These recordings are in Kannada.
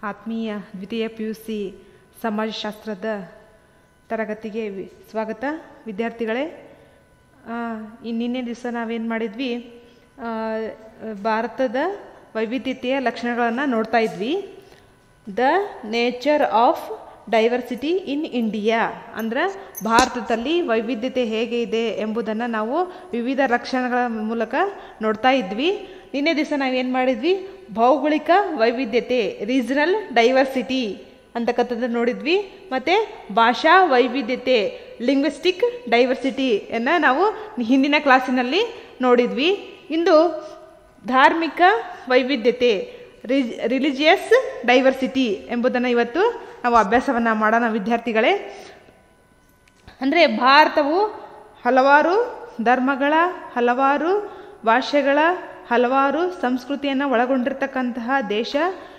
ಆತ್ಮೀಯ ದ್ವಿತೀಯ ಪಿ ಯು ಸಿ ಸಮಾಜಶಾಸ್ತ್ರದ ತರಗತಿಗೆ ವಿ- ಸ್ವಾಗತ ವಿದ್ಯಾರ್ಥಿಗಳೇ ಆ, ಈ ನಿನ್ನೆ ದಿವಸ ನಾವೇನು ಮಾಡಿದ್ವಿ ಆ, ಭಾರತದ ವೈವಿಧ್ಯತೆಯ ಲಕ್ಷಣಗಳನ್ನು ನೋಡ್ತಾ ಇದ್ವಿ the nature of diversity in India ಅಂದ್ರೆ ಭಾರತದಲ್ಲಿ ವೈವಿಧ್ಯತೆ ಹೇಗೆ ಇದೆ ಎಂಬುದನ್ನು ನಾವು ವಿವಿಧ ಲಕ್ಷಣಗಳ ಮೂಲಕ ನೋಡ್ತಾ ಇದ್ವಿ ನಿನ್ನೆ ದಿವಸ ನಾವೇನು ಮಾಡಿದ್ವಿ ಭೌಗೋಳಿಕ ವೈವಿಧ್ಯತೆ ರೀಜನಲ್ ಡೈವರ್ಸಿಟಿ ಅಂತಕ್ಕಂಥದ್ದು ನೋಡಿದ್ವಿ ಮತ್ತು ಭಾಷಾ ವೈವಿಧ್ಯತೆ ಲಿಂಗ್ವಿಸ್ಟಿಕ್ ಡೈವರ್ಸಿಟಿಯನ್ನು ನಾವು ಹಿಂದಿನ ಕ್ಲಾಸಿನಲ್ಲಿ ನೋಡಿದ್ವಿ ಇಂದು ಧಾರ್ಮಿಕ ವೈವಿಧ್ಯತೆ ರಿಜ್ ರಿಲಿಜಿಯಸ್ ಡೈವರ್ಸಿಟಿ ಎಂಬುದನ್ನು ಇವತ್ತು ನಾವು ಅಭ್ಯಾಸವನ್ನು ಮಾಡೋಣ ವಿದ್ಯಾರ್ಥಿಗಳೇ ಅಂದರೆ ಭಾರತವು ಹಲವಾರು ಧರ್ಮಗಳ ಹಲವಾರು ಭಾಷೆಗಳ ಹಲವಾರು ಸಂಸ್ಕೃತಿಯನ್ನು ಒಳಗೊಂಡಿರ್ತಕ್ಕಂತಹ ದೇಶ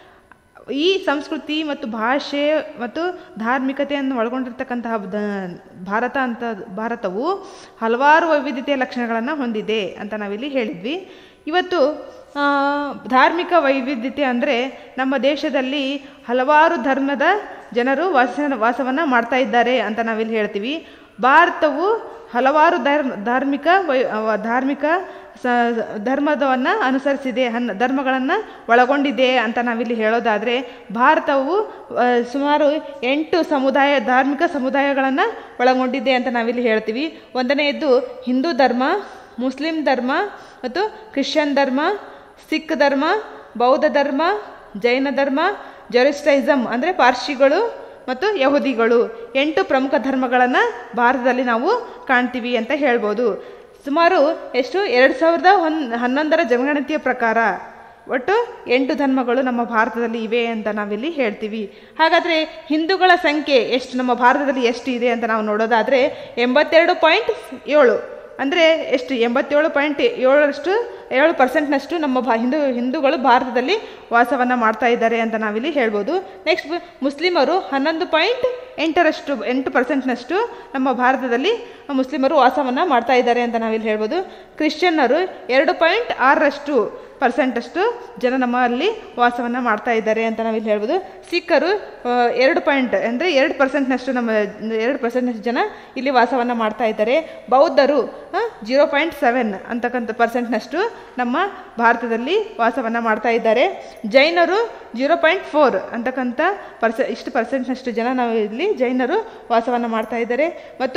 ಈ ಸಂಸ್ಕೃತಿ ಮತ್ತು ಭಾಷೆ ಮತ್ತು ಧಾರ್ಮಿಕತೆಯನ್ನು ಒಳಗೊಂಡಿರ್ತಕ್ಕಂತಹ ದ- ಭಾರತ ಅಂತ ಭಾರತವು ಹಲವಾರು ವೈವಿಧ್ಯತೆಯ ಲಕ್ಷಣಗಳನ್ನು ಹೊಂದಿದೆ ಅಂತ ನಾವಿಲ್ಲಿ ಹೇಳಿದ್ವಿ ಇವತ್ತು ಆ, ಧಾರ್ಮಿಕ ವೈವಿಧ್ಯತೆ ಅಂದರೆ ನಮ್ಮ ದೇಶದಲ್ಲಿ ಹಲವಾರು ಧರ್ಮದ ಜನರು ವಾಸ ವಾಸವನ್ನು ಮಾಡ್ತಾ ಇದ್ದಾರೆ ಅಂತ ನಾವಿಲ್ಲಿ ಹೇಳ್ತೀವಿ ಭಾರತವು ಹಲವಾರು ಧರ್ಮ ಧಾರ್ಮಿಕ ವೈ ಅವ- ಧಾರ್ಮಿಕ ಸ ಧರ್ಮದವನ್ನು ಅನುಸರಿಸಿದೆ ಹನ್ ಧರ್ಮಗಳನ್ನು ಒಳಗೊಂಡಿದೆ ಅಂತ ನಾವಿಲ್ಲಿ ಹೇಳೋದಾದರೆ ಭಾರತವು ಆ, ಸುಮಾರು ಎಂಟು ಸಮುದಾಯ ಧಾರ್ಮಿಕ ಸಮುದಾಯಗಳನ್ನು ಒಳಗೊಂಡಿದೆ ಅಂತ ನಾವಿಲ್ಲಿ ಹೇಳ್ತೀವಿ ಒಂದನೆಯದ್ದು ಹಿಂದೂ ಧರ್ಮ ಮುಸ್ಲಿಂ ಧರ್ಮ ಮತ್ತು ಕ್ರಿಶ್ಚಿಯನ್ ಧರ್ಮ ಸಿಖ್ ಧರ್ಮ ಬೌದ್ಧ ಧರ್ಮ ಜೈನ ಧರ್ಮ ಜೊರಿಸ್ಟೈಸಮ್ ಅಂದರೆ ಪಾರ್ಸಿಗಳು ಮತ್ತು ಯಹೂದಿಗಳು ಎಂಟು ಪ್ರಮುಖ ಧರ್ಮಗಳನ್ನು ಭಾರತದಲ್ಲಿ ನಾವು ಕಾಣ್ತೀವಿ ಅಂತ ಹೇಳ್ಬೋದು ಸುಮಾರು ಎಷ್ಟು ಎರಡು ಸಾವಿರದ ಒನ್ ಹನ್ನೊಂದರ ಜನಗಣತಿಯ ಪ್ರಕಾರ ಒಟ್ಟು ಎಂಟು ಧರ್ಮಗಳು ನಮ್ಮ ಭಾರತದಲ್ಲಿ ಇವೆ ಅಂತ ನಾವಿಲ್ಲಿ ಹೇಳ್ತೀವಿ ಹಾಗಾದರೆ ಹಿಂದೂಗಳ ಸಂಖ್ಯೆ ಎಷ್ಟು ನಮ್ಮ ಭಾರತದಲ್ಲಿ ಎಷ್ಟು ಇದೆ ಅಂತ ನಾವು ನೋಡೋದಾದರೆ ಎಂಬತ್ತೆರಡು ಪಾಯಿಂಟ್ ಏಳು ಅಂದರೆ ಎಷ್ಟು ಎಂಬತ್ತೇಳು ಪಾಯಿಂಟ್ ಏಳರಷ್ಟು ಏಳು ಪರ್ಸೆಂಟ್ನಷ್ಟು ನಮ್ಮ ಭಾ ಹಿಂದೂ ಹಿಂದೂಗಳು ಭಾರತದಲ್ಲಿ ವಾಸವನ್ನು ಮಾಡ್ತಾ ಇದ್ದಾರೆ ಅಂತ ನಾವಿಲ್ಲಿ ಹೇಳ್ಬೋದು ನೆಕ್ಸ್ಟ್ ಮುಸ್ಲಿಮರು ಹನ್ನೊಂದು ಪಾಯಿಂಟ್ ಎಂಟರಷ್ಟು ಎಂಟು ಪರ್ಸೆಂಟ್ನಷ್ಟು ನಮ್ಮ ಭಾರತದಲ್ಲಿ ಮುಸ್ಲಿಮರು ವಾಸವನ್ನು ಮಾಡ್ತಾ ಇದ್ದಾರೆ ಅಂತ ನಾವಿಲ್ಲಿ ಹೇಳ್ಬೋದು ಕ್ರಿಶ್ಚಿಯನ್ನರು ಎರಡು ಪಾಯಿಂಟ್ ಆರರಷ್ಟು ಪರ್ಸೆಂಟಷ್ಟು ಜನ ನಮ್ಮಲ್ಲಿ ವಾಸವನ್ನು ಮಾಡ್ತಾ ಇದ್ದಾರೆ ಅಂತ ನಾವಿಲ್ಲಿ ಹೇಳ್ಬೋದು ಸಿಖ್ಖರು ಆ, ಎರಡು ಪಾಯಿಂಟ್ ಅಂದರೆ ಎರಡು ಪರ್ಸೆಂಟ್ನಷ್ಟು ನಮ್ಮ ಎರಡು ಪರ್ಸೆಂಟ್ನಷ್ಟು ಜನ ಇಲ್ಲಿ ವಾಸವನ್ನು ಮಾಡ್ತಾ ಇದ್ದಾರೆ ಬೌದ್ಧರು ಜೀರೋ ಪಾಯಿಂಟ್ ಸೆವೆನ್ ಅಂತಕ್ಕಂಥ ಪರ್ಸೆಂಟ್ನಷ್ಟು ನಮ್ಮ ಭಾರತದಲ್ಲಿ ವಾಸವನ್ನು ಮಾಡ್ತಾ ಇದ್ದಾರೆ ಜೈನರು ಜೀರೋ ಪಾಯಿಂಟ್ ಫೋರ್ ಅಂತಕ್ಕಂಥ ಪರ್ಸೆ ಇಷ್ಟು ಪರ್ಸೆಂಟ್ನಷ್ಟು ಜನ ನಾವು ಇಲ್ಲಿ ಜೈನರು ವಾಸವನ್ನು ಮಾಡ್ತಾ ಇದ್ದಾರೆ ಮತ್ತು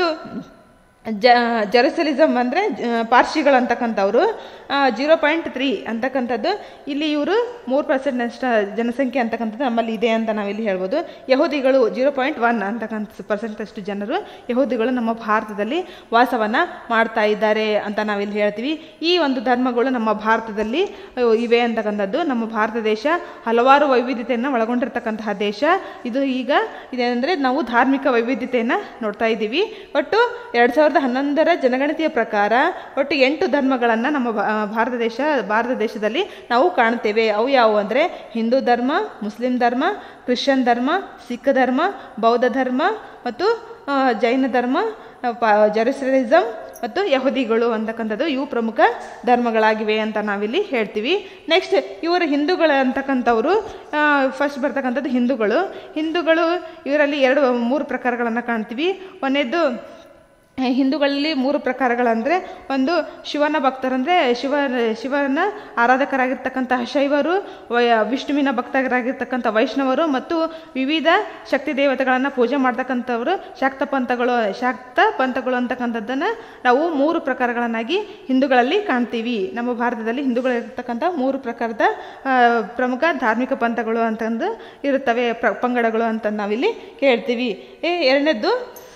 ಜ ಜೆರುಸಲಿಸಮ್ ಅಂದರೆ ಪಾರ್ಸಿಗಳು ಅಂತಕ್ಕಂಥವ್ರು ಜೀರೋ ಪಾಯಿಂಟ್ ತ್ರೀ ಅಂತಕ್ಕಂಥದ್ದು ಇಲ್ಲಿ ಇವರು ಮೂರು ಪರ್ಸೆಂಟ್ನಷ್ಟು ಜನಸಂಖ್ಯೆ ಅಂತಕ್ಕಂಥದ್ದು ನಮ್ಮಲ್ಲಿ ಇದೆ ಅಂತ ನಾವಿಲ್ಲಿ ಹೇಳ್ಬೋದು ಯಹೂದಿಗಳು ಜೀರೋ ಪಾಯಿಂಟ್ ಒನ್ ಅಂತಕ್ಕಂಥ ಪರ್ಸೆಂಟಷ್ಟು ಜನರು ಯಹೂದಿಗಳು ನಮ್ಮ ಭಾರತದಲ್ಲಿ ವಾಸವನ್ನು ಮಾಡ್ತಾ ಇದ್ದಾರೆ ಅಂತ ನಾವಿಲ್ಲಿ ಹೇಳ್ತೀವಿ ಈ ಒಂದು ಧರ್ಮಗಳು ನಮ್ಮ ಭಾರತದಲ್ಲಿ ಅಹ್, ಇವೆ ಅಂತಕ್ಕಂಥದ್ದು ನಮ್ಮ ಭಾರತ ದೇಶ ಹಲವಾರು ವೈವಿಧ್ಯತೆಯನ್ನು ಒಳಗೊಂಡಿರ್ತಕ್ಕಂತಹ ದೇಶ ಇದು ಈಗ ಇದೇನೆಂದರೆ ನಾವು ಧಾರ್ಮಿಕ ವೈವಿಧ್ಯತೆಯನ್ನು ನೋಡ್ತಾ ಇದ್ದೀವಿ ಒಟ್ಟು ಎರಡು ಸಾವಿರದ ಹನ್ನೊಂದರ ಜನಗಣತಿಯ ಪ್ರಕಾರ ಒಟ್ಟು ಎಂಟು ಧರ್ಮಗಳನ್ನು ನಮ್ಮ ಭಾ- ಭಾರತ ದೇಶ ಭಾರತ ದೇಶದಲ್ಲಿ ನಾವು ಕಾಣ್ತೇವೆ ಅವು ಯಾವುವು ಅಂದರೆ ಹಿಂದೂ ಧರ್ಮ ಮುಸ್ಲಿಂ ಧರ್ಮ ಕ್ರಿಶ್ಚಿಯನ್ ಧರ್ಮ ಸಿಖ್ ಧರ್ಮ ಬೌದ್ಧ ಧರ್ಮ ಮತ್ತು ಆ, ಜೈನ ಧರ್ಮ ಜೆರುಸಲಿಸಮ್ ಮತ್ತು ಯಹೂದಿಗಳು ಅಂತಕ್ಕಂಥದ್ದು ಇವು ಪ್ರಮುಖ ಧರ್ಮಗಳಾಗಿವೆ ಅಂತ ನಾವಿಲ್ಲಿ ಹೇಳ್ತೀವಿ ನೆಕ್ಸ್ಟ್ ಇವರು ಹಿಂದೂಗಳು ಅಂತಕ್ಕಂಥವ್ರು ಫಸ್ಟ್ ಬರ್ತಕ್ಕಂಥದ್ದು ಹಿಂದೂಗಳು ಹಿಂದೂಗಳು ಇವರಲ್ಲಿ ಎರಡು ಮೂರು ಪ್ರಕಾರಗಳನ್ನು ಕಾಣ್ತೀವಿ ಒಂದನೇದ್ದು ಹಿಂದೂಗಳಲ್ಲಿ ಮೂರು ಪ್ರಕಾರಗಳಂದರೆ ಒಂದು ಶಿವನ ಭಕ್ತರಂದರೆ ಶಿವ ಶಿವನ ಆರಾಧಕರಾಗಿರ್ತಕ್ಕಂತಹ ಶೈವರು ವಯ ವಿಷ್ಣುವಿನ ಭಕ್ತರಾಗಿರ್ತಕ್ಕಂಥ ವೈಷ್ಣವರು ಮತ್ತು ವಿವಿಧ ಶಕ್ತಿ ದೇವತೆಗಳನ್ನು ಪೂಜೆ ಮಾಡ್ತಕ್ಕಂಥವರು ಶಾಕ್ತ ಪಂಥಗಳು ಶಾಕ್ತ ಪಂಥಗಳು ಅಂತಕ್ಕಂಥದ್ದನ್ನು ನಾವು ಮೂರು ಪ್ರಕಾರಗಳನ್ನಾಗಿ ಹಿಂದೂಗಳಲ್ಲಿ ಕಾಣ್ತೀವಿ ನಮ್ಮ ಭಾರತದಲ್ಲಿ ಹಿಂದೂಗಳಿರ್ತಕ್ಕಂಥ ಮೂರು ಪ್ರಕಾರದ ಆ, ಪ್ರಮುಖ ಧಾರ್ಮಿಕ ಪಂಥಗಳು ಅಂತಂದು ಇರುತ್ತವೆ ಪ್ರ ಪಂಗಡಗಳು ಅಂತ ನಾವಿಲ್ಲಿ ಕೇಳ್ತೀವಿ ಏ, ಎರಡನೇದ್ದು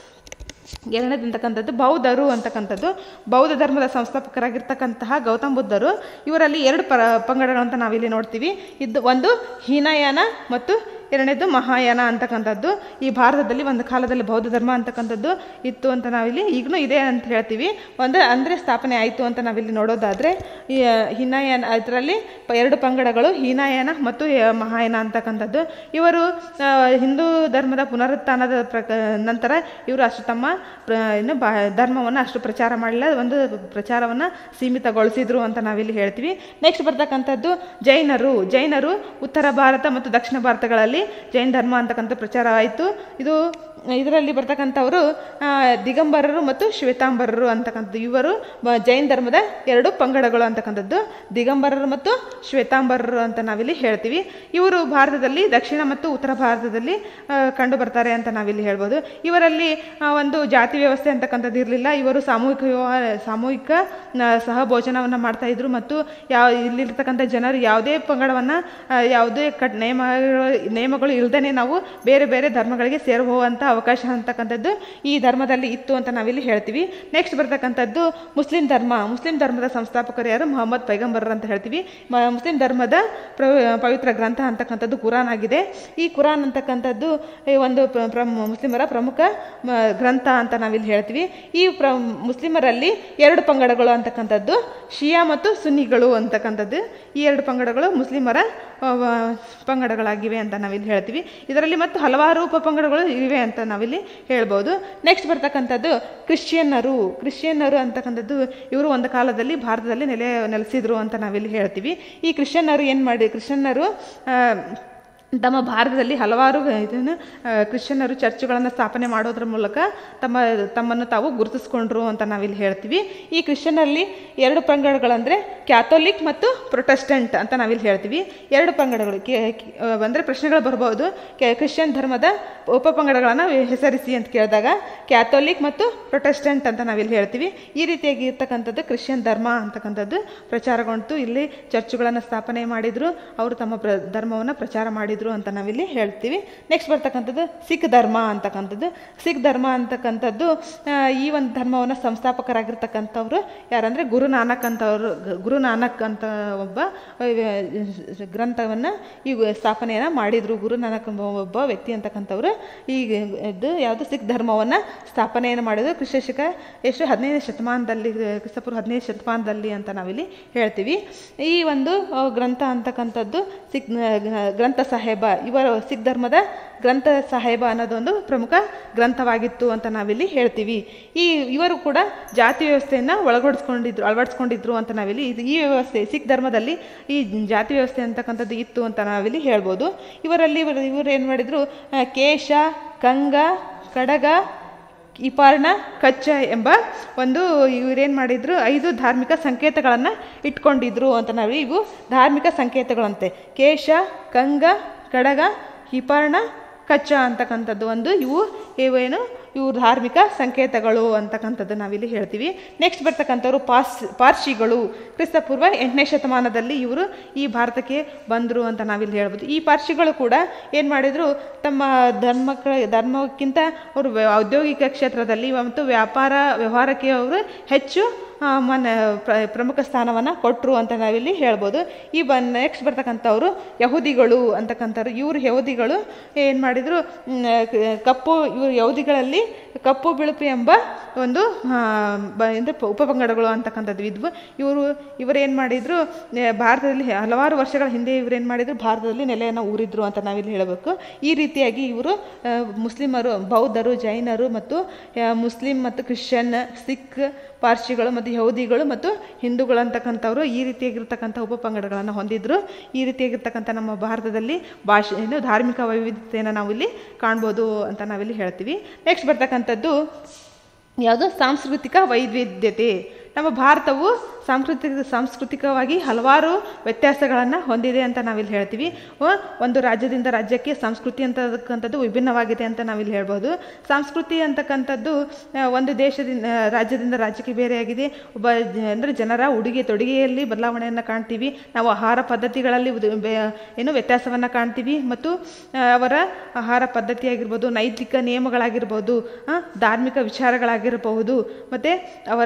ಎರಡನೇದು ಅಂತಕ್ಕಂಥದ್ದು ಬೌದ್ಧರು ಅಂತಕ್ಕಂಥದ್ದು ಬೌದ್ಧ ಧರ್ಮದ ಸಂಸ್ಥಾಪಕರಾಗಿರ್ತಕ್ಕಂತಹ ಗೌತಮ್ ಬುದ್ಧರು ಇವರಲ್ಲಿ ಎರಡು ಪರ ಪಂಗಡಗಳಂತ ನಾವಿಲ್ಲಿ ನೋಡ್ತೀವಿ ಇದು ಒಂದು ಹೀನಯಾನ ಮತ್ತು ಎರಡನೇದು ಮಹಾಯಾನ ಅಂತಕ್ಕಂಥದ್ದು ಈ ಭಾರತದಲ್ಲಿ ಒಂದು ಕಾಲದಲ್ಲಿ ಬೌದ್ಧ ಧರ್ಮ ಅಂತಕ್ಕಂಥದ್ದು ಇತ್ತು ಅಂತ ನಾವಿಲ್ಲಿ ಈಗಲೂ ಇದೆ ಅಂತ ಹೇಳ್ತೀವಿ ಒಂದು ಅಂದರೆ ಸ್ಥಾಪನೆ ಆಯಿತು ಅಂತ ನಾವಿಲ್ಲಿ ನೋಡೋದಾದರೆ ಈ ಹಿನಾಯಾನ ಇದರಲ್ಲಿ ಪ- ಎರಡು ಪಂಗಡಗಳು ಹೀನಾಯಾನ ಮತ್ತು ಯ- ಮಹಾಯಾನ ಅಂತಕ್ಕಂಥದ್ದು ಇವರು ಆ, ಹಿಂದೂ ಧರ್ಮದ ಪುನರುತ್ಥಾನದ ಪ್ರಕ ನಂತರ ಇವರು ಅಷ್ಟು ತಮ್ಮ ಪ್ರ ಏನು ಬಾ ಧರ್ಮವನ್ನು ಅಷ್ಟು ಪ್ರಚಾರ ಮಾಡಲಿಲ್ಲ ಒಂದು ಪ್ರಚಾರವನ್ನು ಸೀಮಿತಗೊಳಿಸಿದ್ರು ಅಂತ ನಾವಿಲ್ಲಿ ಹೇಳ್ತೀವಿ ನೆಕ್ಸ್ಟ್ ಬರ್ತಕ್ಕಂಥದ್ದು ಜೈನರು ಜೈನರು ಉತ್ತರ ಭಾರತ ಮತ್ತು ದಕ್ಷಿಣ ಭಾರತಗಳಲ್ಲಿ ಧರ್ಮದಲ್ಲಿ ಜೈನ ಧರ್ಮ ಅಂತಕ್ಕಂಥ ಪ್ರಚಾರ ಆಯಿತು ಇದು ಇದರಲ್ಲಿ ಬರ್ತಕ್ಕಂಥವರು ಆ, ದಿಗಂಬರರು ಮತ್ತು ಶ್ವೇತಾಂಬರರು ಅಂತಕ್ಕಂಥದ್ದು ಇವರು ಬ- ಜೈನ ಧರ್ಮದ ಎರಡು ಪಂಗಡಗಳು ಅಂತಕ್ಕಂಥದ್ದು ದಿಗಂಬರರು ಮತ್ತು ಶ್ವೇತಾಂಬರರು ಅಂತ ನಾವಿಲ್ಲಿ ಹೇಳ್ತೀವಿ ಇವರು ಭಾರತದಲ್ಲಿ ದಕ್ಷಿಣ ಮತ್ತು ಉತ್ತರ ಭಾರತದಲ್ಲಿ ಆ, ಕಂಡು ಬರ್ತಾರೆ ಅಂತ ನಾವಿಲ್ಲಿ ಹೇಳ್ಬೋದು ಇವರಲ್ಲಿ ಆ, ಒಂದು ಜಾತಿ ವ್ಯವಸ್ಥೆ ಅಂತಕ್ಕಂಥದ್ದು ಇರಲಿಲ್ಲ ಇವರು ಸಾಮೂಹಿಕ ವ್ಯವಹಾರ ಸಾಮೂಹಿಕ ನ- ಸಹಭೋಜನವನ್ನು ಮಾಡ್ತಾ ಇದ್ರು ಮತ್ತು ಯಾವ ಇಲ್ಲಿರ್ತಕ್ಕಂಥ ಜನರು ಯಾವುದೇ ಪಂಗಡವನ್ನು ಯಾವುದೇ ಕಟ್ ನಿಯಮಗಳು ನಿಯಮಗಳು ಇಲ್ಲದೇ ನಾವು ಬೇರೆ ಬೇರೆ ಧರ್ಮಗಳಿಗೆ ಸೇರುವಂಥ ಅವಕಾಶ ಅಂತಕ್ಕಂಥದ್ದು ಈ ಧರ್ಮದಲ್ಲಿ ಇತ್ತು ಅಂತ ನಾವಿಲ್ಲಿ ಹೇಳ್ತೀವಿ ನೆಕ್ಸ್ಟ್ ಬರ್ತಕ್ಕಂಥದ್ದು ಮುಸ್ಲಿಂ ಧರ್ಮ ಮುಸ್ಲಿಂ ಧರ್ಮದ ಸಂಸ್ಥಾಪಕರು ಯಾರು ಮೊಹಮ್ಮದ್ ಪೈಗಂಬರರ್ ಅಂತ ಹೇಳ್ತೀವಿ ಮ- ಮುಸ್ಲಿಂ ಧರ್ಮದ ಪ್ರ- ಪವಿತ್ರ ಗ್ರಂಥ ಅಂತಕ್ಕಂಥದ್ದು ಕುರಾನ್ ಆಗಿದೆ ಈ ಕುರಾನ್ ಅಂತಕ್ಕಂಥದ್ದು ಈ ಒಂದು ಪ್ರ- ಪ್ರ- ಮುಸ್ಲಿಮರ ಪ್ರಮುಖ ಮ- ಗ್ರಂಥ ಅಂತ ನಾವಿಲ್ಲಿ ಹೇಳ್ತೀವಿ ಈ ಪ್ರ ಮುಸ್ಲಿಮರಲ್ಲಿ ಎರಡು ಪಂಗಡಗಳು ಅಂತಕ್ಕಂಥದ್ದು ಶಿಯಾ ಮತ್ತು ಸುನ್ನಿಗಳು ಅಂತಕ್ಕಂಥದ್ದು ಈ ಎರಡು ಪಂಗಡಗಳು ಮುಸ್ಲಿಮರ ಆ, ವ- ಪಂಗಡಗಳಾಗಿವೆ ಅಂತ ನಾವಿಲ್ಲಿ ಹೇಳ್ತೀವಿ ಇದರಲ್ಲಿ ಮತ್ತು ಹಲವಾರು ಉಪಪಂಗಡಗಳು ಇವೆ ಅಂತ ನಾವಿಲ್ಲಿ ಹೇಳ್ಬೋದು ನೆಕ್ಸ್ಟ್ ಬರ್ತಕ್ಕಂಥದ್ದು ಕ್ರಿಶ್ಚಿಯನ್ನರು ಕ್ರಿಶ್ಚಿಯನ್ನರು ಅಂತಕ್ಕಂಥದ್ದು ಇವರು ಒಂದು ಕಾಲದಲ್ಲಿ ಭಾರತದಲ್ಲಿ ನೆಲೆ ನೆಲೆಸಿದ್ರು ಅಂತ ನಾವಿಲ್ಲಿ ಹೇಳ್ತೀವಿ ಈ ಕ್ರಿಶ್ಚಿಯನ್ನರು ಏನು ಮಾಡಿ ಕ್ರಿಶ್ಚಿಯನ್ನರು ಆ, ತಮ್ಮ ಭಾರತದಲ್ಲಿ ಹಲವಾರು ಇದನ್ನು ಆ, ಕ್ರಿಶ್ಚಿಯನ್ನರು ಚರ್ಚ್ಗಳನ್ನು ಸ್ಥಾಪನೆ ಮಾಡೋದ್ರ ಮೂಲಕ ತಮ್ಮ ತಮ್ಮನ್ನು ತಾವು ಗುರುತಿಸ್ಕೊಂಡ್ರು ಅಂತ ನಾವಿಲ್ಲಿ ಹೇಳ್ತೀವಿ ಈ ಕ್ರಿಶ್ಚಿಯನ್ನಲ್ಲಿ ಎರಡು ಪಂಗಡಗಳಂದರೆ ಕ್ಯಾಥೋಲಿಕ್ ಮತ್ತು ಪ್ರೊಟೆಸ್ಟೆಂಟ್ ಅಂತ ನಾವಿಲ್ಲಿ ಹೇಳ್ತೀವಿ ಎರಡು ಪಂಗಡಗಳು ಅಂದರೆ ಪ್ರಶ್ನೆಗಳು ಬರ್ಬೋದು ಕೆ- ಕ್ರಿಶ್ಚಿಯನ್ ಧರ್ಮದ ಉಪಪಂಗಡಗಳನ್ನು ಹೆಸರಿಸಿ ಅಂತ ಕೇಳಿದಾಗ ಕ್ಯಾಥೋಲಿಕ್ ಮತ್ತು ಪ್ರೊಟೆಸ್ಟೆಂಟ್ ಅಂತ ನಾವಿಲ್ಲಿ ಹೇಳ್ತೀವಿ ಈ ರೀತಿಯಾಗಿ ಇರ್ತಕ್ಕಂಥದ್ದು ಕ್ರಿಶ್ಚಿಯನ್ ಧರ್ಮ ಅಂತಕ್ಕಂಥದ್ದು ಪ್ರಚಾರಗೊಂಡು ಇಲ್ಲಿ ಚರ್ಚ್ಗಳನ್ನು ಸ್ಥಾಪನೆ ಮಾಡಿದರು ಅವರು ತಮ್ಮ ಪ್ರ ಧರ್ಮವನ್ನು ಪ್ರಚಾರ ಮಾಡಿದರು ಅಂತ ನಾವಿಲ್ಲಿ ಹೇಳ್ತೀವಿ ನೆಕ್ಸ್ಟ್ ಬರ್ತಕ್ಕಂಥದ್ದು ಸಿಖ್ ಧರ್ಮ ಅಂತಕ್ಕಂಥದ್ದು ಸಿಖ್ ಧರ್ಮ ಅಂತಕ್ಕಂಥದ್ದು ಆ, ಈ ಒಂದು ಧರ್ಮವನ್ನು ಸಂಸ್ಥಾಪಕರಾಗಿರ್ತಕ್ಕಂಥವ್ರು ಯಾರಂದರೆ ಗುರು ನಾನಕ್ ಅಂತವರು ಗುರು ನಾನಕ್ ಅಂತ ಒಬ್ಬ ಗ್ರಂಥವನ್ನು ಈ ಸ್ಥಾಪನೆಯನ್ನು ಮಾಡಿದರು ಗುರು ನಾನಕ್ ಎಂಬ ಒಬ್ಬ ವ್ಯಕ್ತಿ ಅಂತಕ್ಕಂಥವ್ರು ಈ ಇದು ಯಾವುದು ಸಿಖ್ ಧರ್ಮವನ್ನು ಸ್ಥಾಪನೆಯನ್ನು ಮಾಡಿದ್ರು ಕ್ರಿಸ್ತ ಶಕ ಎಷ್ಟು ಹದಿನೈದನೇ ಶತಮಾನದಲ್ಲಿ ಕ್ರಿಸ್ತಪೂರ್ವ ಹದಿನೈದು ಶತಮಾನದಲ್ಲಿ ಅಂತ ನಾವಿಲ್ಲಿ ಹೇಳ್ತೀವಿ ಈ ಒಂದು ಆ, ಗ್ರಂಥ ಅಂತಕ್ಕಂಥದ್ದು ಸಿಖ್ ನ- ಗ್ರಂಥ ಸಾಹೇಬ ಇವರು ಸಿಖ್ ಧರ್ಮದ ಗ್ರಂಥ ಸಾಹೇಬ ಅನ್ನೋದೊಂದು ಪ್ರಮುಖ ಗ್ರಂಥವಾಗಿತ್ತು ಅಂತ ನಾವಿಲ್ಲಿ ಹೇಳ್ತೀವಿ ಈ ಇವರು ಕೂಡ ಜಾತಿ ವ್ಯವಸ್ಥೆಯನ್ನು ಒಳಗೊಡಿಸ್ಕೊಂಡಿದ್ರು ಅಳವಡಿಸ್ಕೊಂಡಿದ್ರು ಅಂತ ನಾವಿಲ್ಲಿ ಇದು ಈ ವ್ಯವಸ್ಥೆ ಸಿಖ್ ಧರ್ಮದಲ್ಲಿ ಈ ಜಾತಿ ವ್ಯವಸ್ಥೆ ಅಂತಕ್ಕಂಥದ್ದು ಇತ್ತು ಅಂತ ನಾವಿಲ್ಲಿ ಹೇಳ್ಬೋದು ಇವರಲ್ಲಿ ಇವರು ಇವರು ಏನು ಮಾಡಿದರು ಆ, ಕೇಶ ಕಂಗ ಕಡಗ ಇಪಾರ್ಣ ಕಚ್ಚ ಎಂಬ ಒಂದು ಇವರೇನು ಮಾಡಿದ್ರು ಐದು ಧಾರ್ಮಿಕ ಸಂಕೇತಗಳನ್ನು ಇಟ್ಕೊಂಡಿದ್ರು ಅಂತ ನಾವು ಇವು ಧಾರ್ಮಿಕ ಸಂಕೇತಗಳಂತೆ ಕೇಶ ಕಂಗ ಕಡಗ ಹಿಪರ್ಣ ಕಚ್ಚ ಅಂತಕ್ಕಂಥದ್ದು ಒಂದು ಇವು ಇವೇನು ಇವು ಧಾರ್ಮಿಕ ಸಂಕೇತಗಳು ಅಂತಕ್ಕಂಥದ್ದು ನಾವಿಲ್ಲಿ ಹೇಳ್ತೀವಿ ನೆಕ್ಸ್ಟ್ ಬರ್ತಕ್ಕಂಥವ್ರು ಪಾರ್ಸ್ ಪಾರ್ಸಿಗಳು ಕ್ರಿಸ್ತಪೂರ್ವ ಎಂಟನೇ ಶತಮಾನದಲ್ಲಿ ಇವರು ಈ ಭಾರತಕ್ಕೆ ಬಂದರು ಅಂತ ನಾವಿಲ್ಲಿ ಹೇಳ್ಬೋದು ಈ ಪಾರ್ಸಿಗಳು ಕೂಡ ಏನು ಮಾಡಿದರು ತಮ್ಮ ಧರ್ಮಕ್ಕೆ ಧರ್ಮಕ್ಕಿಂತ ಅವರು ವ್ಯ- ಔದ್ಯೋಗಿಕ ಕ್ಷೇತ್ರದಲ್ಲಿ ಮತ್ತು ವ್ಯಾಪಾರ ವ್ಯವಹಾರಕ್ಕೆ ಅವರು ಹೆಚ್ಚು ಆ, ಮನ ಪ್ರ- ಪ್ರಮುಖ ಸ್ಥಾನವನ್ನು ಕೊಟ್ಟರು ಅಂತ ನಾವಿಲ್ಲಿ ಹೇಳ್ಬೋದು ಈ ಬ ನೆಕ್ಸ್ಟ್ ಬರ್ತಕ್ಕಂಥವ್ರು ಯಹೂದಿಗಳು ಅಂತಕ್ಕಂಥವ್ರು ಇವರು ಯಹೂದಿಗಳು ಏನು ಮಾಡಿದರು ಕಪ್ಪು ಇವರು ಯಹೂದಿಗಳಲ್ಲಿ ಕಪ್ಪು ಬಿಳುಪು ಎಂಬ ಒಂದು ಆ, ಬ ಅಂದರೆ ಉಪಪಂಗಡಗಳು ಅಂತಕ್ಕಂಥದ್ದು ಇದ್ವು ಇವರು ಇವರು ಏನು ಮಾಡಿದರು ಭಾರತದಲ್ಲಿ ಹಲವಾರು ವರ್ಷಗಳ ಹಿಂದೆ ಇವರು ಏನು ಮಾಡಿದರು ಭಾರತದಲ್ಲಿ ನೆಲೆಯನ್ನು ಊರಿದ್ರು ಅಂತ ನಾವಿಲ್ಲಿ ಹೇಳಬೇಕು ಈ ರೀತಿಯಾಗಿ ಇವರು ಆ, ಮುಸ್ಲಿಮರು ಬೌದ್ಧರು ಜೈನರು ಮತ್ತು ಆ, ಮುಸ್ಲಿಂ ಮತ್ತು ಕ್ರಿಶ್ಚಿಯನ್ ಸಿಖ್ ಪಾರ್ಸಿಗಳು ಮತ್ತು ಯಹೂದಿಗಳು ಮತ್ತು ಹಿಂದೂಗಳು ಅಂತಕ್ಕಂಥವ್ರು ಈ ರೀತಿಯಾಗಿರ್ತಕ್ಕಂಥ ಉಪಪಂಗಡಗಳನ್ನು ಹೊಂದಿದ್ರು ಈ ರೀತಿಯಾಗಿರ್ತಕ್ಕಂಥ ನಮ್ಮ ಭಾರತದಲ್ಲಿ ಭಾಷೆ ಏನು ಧಾರ್ಮಿಕ ವೈವಿಧ್ಯತೆಯನ್ನು ನಾವಿಲ್ಲಿ ಕಾಣ್ಬೋದು ಅಂತ ನಾವಿಲ್ಲಿ ಹೇಳ್ತೀವಿ ನೆಕ್ಸ್ಟ್ ಬರ್ತಕ್ಕಂಥದ್ದು ಯಾವುದು ಸಾಂಸ್ಕೃತಿಕ ವೈವಿಧ್ಯತೆ ನಮ್ಮ ಭಾರತವು ಸಾಂಸ್ಕೃತಿಕ ಸಾಂಸ್ಕೃತಿಕವಾಗಿ ಹಲವಾರು ವ್ಯತ್ಯಾಸಗಳನ್ನು ಹೊಂದಿದೆ ಅಂತ ನಾವಿಲ್ಲಿ ಹೇಳ್ತೀವಿ ವ- ಒಂದು ರಾಜ್ಯದಿಂದ ರಾಜ್ಯಕ್ಕೆ ಸಂಸ್ಕೃತಿ ಅಂತಕ್ಕಂಥದ್ದು ವಿಭಿನ್ನವಾಗಿದೆ ಅಂತ ನಾವಿಲ್ಲಿ ಹೇಳ್ಬೋದು ಸಂಸ್ಕೃತಿ ಅಂತಕ್ಕಂಥದ್ದು ಆ, ಒಂದು ದೇಶದಿಂದ ರಾಜ್ಯದಿಂದ ರಾಜ್ಯಕ್ಕೆ ಬೇರೆಯಾಗಿದೆ ಒಬ್ಬ ಅಂದರೆ ಜನರ ಉಡುಗೆ ತೊಡುಗೆಯಲ್ಲಿ ಬದಲಾವಣೆಯನ್ನು ಕಾಣ್ತೀವಿ ನಾವು ಆಹಾರ ಪದ್ಧತಿಗಳಲ್ಲಿ ಉದ- ಬೆ- ಏನು ವ್ಯತ್ಯಾಸವನ್ನು ಕಾಣ್ತೀವಿ ಮತ್ತು ಆ, ಅವರ ಆಹಾರ ಪದ್ಧತಿ ಆಗಿರ್ಬೋದು ನೈತಿಕ ನಿಯಮಗಳಾಗಿರ್ಬೋದು ಆ, ಧಾರ್ಮಿಕ ವಿಚಾರಗಳಾಗಿರಬಹುದು ಮತ್ತು ಅವರ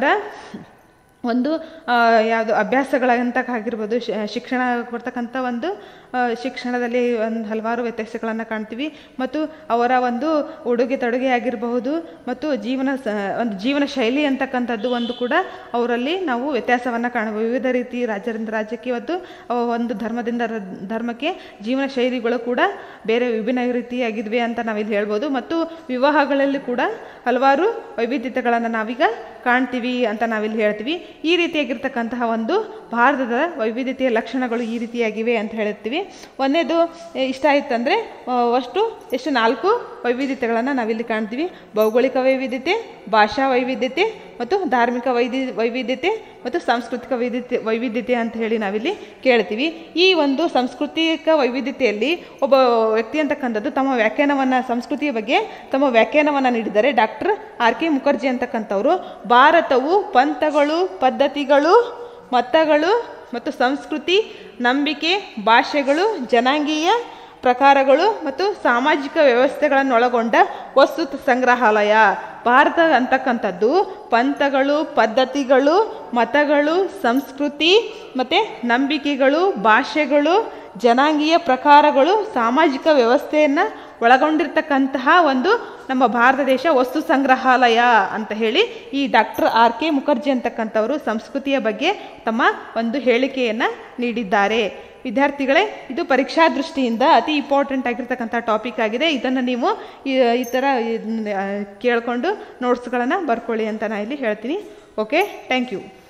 ಒಂದು ಯಾವುದು ಅಭ್ಯಾಸಗಳಂತ ಆಗಿರ್ಬೋದು ಶ- ಶಿಕ್ಷಣ ಕೊಡ್ತಕ್ಕಂಥ ಒಂದು ಆ, ಶಿಕ್ಷಣದಲ್ಲಿ ಒಂದು ಹಲವಾರು ವ್ಯತ್ಯಾಸಗಳನ್ನು ಕಾಣ್ತೀವಿ ಮತ್ತು ಅವರ ಒಂದು ಉಡುಗೆ ತೊಡುಗೆ ಆಗಿರಬಹುದು ಮತ್ತು ಜೀವನ ಸ ಒಂದು ಜೀವನ ಶೈಲಿ ಅಂತಕ್ಕಂಥದ್ದು ಒಂದು ಕೂಡ ಅವರಲ್ಲಿ ನಾವು ವ್ಯತ್ಯಾಸವನ್ನು ಕಾಣಬಹುದು ವಿವಿಧ ರೀತಿ ರಾಜ್ಯದಿಂದ ರಾಜ್ಯಕ್ಕೆ ಇವತ್ತು ಅವ ಒಂದು ಧರ್ಮದಿಂದ ರ- ಧರ್ಮಕ್ಕೆ ಜೀವನ ಶೈಲಿಗಳು ಕೂಡ ಬೇರೆ ವಿಭಿನ್ನ ರೀತಿಯಾಗಿದ್ವಿ ಅಂತ ನಾವಿಲ್ಲಿ ಹೇಳ್ಬೋದು ಮತ್ತು ವಿವಾಹಗಳಲ್ಲಿ ಕೂಡ ಹಲವಾರು ವೈವಿಧ್ಯತೆಗಳನ್ನು ನಾವೀಗ ಕಾಣ್ತೀವಿ ಅಂತ ನಾವಿಲ್ಲಿ ಹೇಳ್ತೀವಿ ಈ ರೀತಿಯಾಗಿರ್ತಕ್ಕಂತಹ ಒಂದು ಭಾರತದ ವೈವಿಧ್ಯತೆಯ ಲಕ್ಷಣಗಳು ಈ ರೀತಿಯಾಗಿವೆ ಅಂತ ಹೇಳ್ತೀವಿ ಒಂದನೇದು ಎ, ಇಷ್ಟ ಆಯ್ತಂದರೆ ಅಷ್ಟು ಎಷ್ಟು ನಾಲ್ಕು ವೈವಿಧ್ಯತೆಗಳನ್ನು ನಾವಿಲ್ಲಿ ಕಾಣ್ತೀವಿ ಭೌಗೋಳಿಕ ವೈವಿಧ್ಯತೆ ಭಾಷಾ ವೈವಿಧ್ಯತೆ ಮತ್ತು ಧಾರ್ಮಿಕ ವೈದಿ ವೈವಿಧ್ಯತೆ ಮತ್ತು ಸಾಂಸ್ಕೃತಿಕ ವೈವಿಧ್ಯತೆ ವೈವಿಧ್ಯತೆ ಅಂತ ಹೇಳಿ ನಾವಿಲ್ಲಿ ಕೇಳ್ತೀವಿ ಈ ಒಂದು ಸಾಂಸ್ಕೃತಿಕ ವೈವಿಧ್ಯತೆಯಲ್ಲಿ ಒಬ್ಬ ವ್ಯಕ್ತಿ ಅಂತಕ್ಕಂಥದ್ದು ತಮ್ಮ ವ್ಯಾಖ್ಯಾನವನ್ನು ಸಂಸ್ಕೃತಿಯ ಬಗ್ಗೆ ತಮ್ಮ ವ್ಯಾಖ್ಯಾನವನ್ನು ನೀಡಿದ್ದಾರೆ ಡಾಕ್ಟರ್ ಆರ್ ಕೆ ಮುಖರ್ಜಿ ಅಂತಕ್ಕಂಥವ್ರು ಭಾರತವು ಪಂಥಗಳು ಪದ್ಧತಿಗಳು ಮತಗಳು ಮತ್ತು ಸಂಸ್ಕೃತಿ ನಂಬಿಕೆ ಭಾಷೆಗಳು ಜನಾಂಗೀಯ ಪ್ರಕಾರಗಳು ಮತ್ತು ಸಾಮಾಜಿಕ ವ್ಯವಸ್ಥೆಗಳನ್ನೊಳಗೊಂಡ ವಸ್ತು ಸಂಗ್ರಹಾಲಯ ಭಾರತ ಅಂತಕ್ಕಂಥದ್ದು ಪಂಥಗಳು ಪದ್ಧತಿಗಳು ಮತಗಳು ಸಂಸ್ಕೃತಿ ಮತ್ತು ನಂಬಿಕೆಗಳು ಭಾಷೆಗಳು ಜನಾಂಗೀಯ ಪ್ರಕಾರಗಳು ಸಾಮಾಜಿಕ ವ್ಯವಸ್ಥೆಯನ್ನು ಒಳಗೊಂಡಿರ್ತಕ್ಕಂತಹ ಒಂದು ನಮ್ಮ ಭಾರತ ದೇಶ ವಸ್ತು ಸಂಗ್ರಹಾಲಯ ಅಂತ ಹೇಳಿ ಈ ಡಾಕ್ಟರ್ ಆರ್ ಕೆ ಮುಖರ್ಜಿ ಅಂತಕ್ಕಂಥವರು ಸಂಸ್ಕೃತಿಯ ಬಗ್ಗೆ ತಮ್ಮ ಒಂದು ಹೇಳಿಕೆಯನ್ನು ನೀಡಿದ್ದಾರೆ ವಿದ್ಯಾರ್ಥಿಗಳೇ ಇದು ಪರೀಕ್ಷಾ ದೃಷ್ಟಿಯಿಂದ ಅತಿ ಇಂಪಾರ್ಟೆಂಟ್ ಆಗಿರ್ತಕ್ಕಂಥ ಟಾಪಿಕ್ ಆಗಿದೆ ಇದನ್ನು ನೀವು ಈ ಈ ಥರ ಇದ್ನ, ಆ, ಕೇಳಿಕೊಂಡು ನೋಟ್ಸ್ಗಳನ್ನು ಬರ್ಕೊಳ್ಳಿ ಅಂತ ನಾನು ಇಲ್ಲಿ ಹೇಳ್ತೀನಿ ಓಕೆ ಥ್ಯಾಂಕ್ ಯು